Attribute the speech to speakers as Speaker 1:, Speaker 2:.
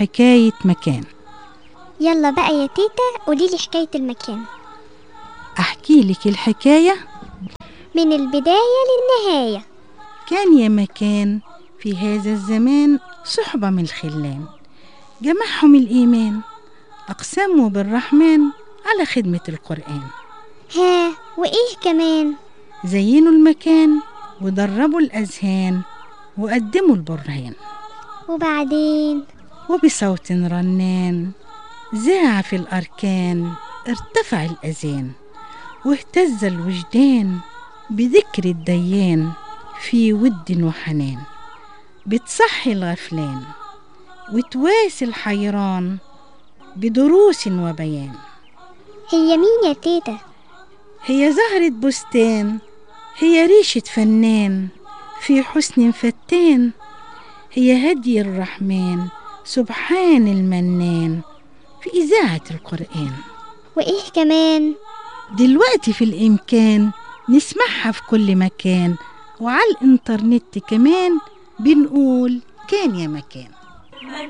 Speaker 1: حكاية مكان
Speaker 2: يلا بقى يا تيتا قوليلي حكاية المكان
Speaker 1: أحكي لك الحكاية
Speaker 2: من البداية للنهاية
Speaker 1: كان يا مكان في هذا الزمان صحبة من الخلان جمعهم الإيمان أقسموا بالرحمن على خدمة القرآن
Speaker 2: ها وإيه كمان
Speaker 1: زينوا المكان ودربوا الأذهان وقدموا البرهان
Speaker 2: وبعدين
Speaker 1: وبصوت رنان ذاع في الأركان ارتفع الأذان واهتز الوجدان بذكر الديان في ود وحنان بتصحي الغفلان وتواسي الحيران بدروس وبيان
Speaker 2: هي مين يا تيتا
Speaker 1: هي زهرة بستان هي ريشة فنان في حسن فتان هي هدي الرحمن سبحان المنان في إذاعة القرآن
Speaker 2: وإيه كمان
Speaker 1: دلوقتي في الإمكان نسمعها في كل مكان وعلى الإنترنت كمان بنقول كان يا مكان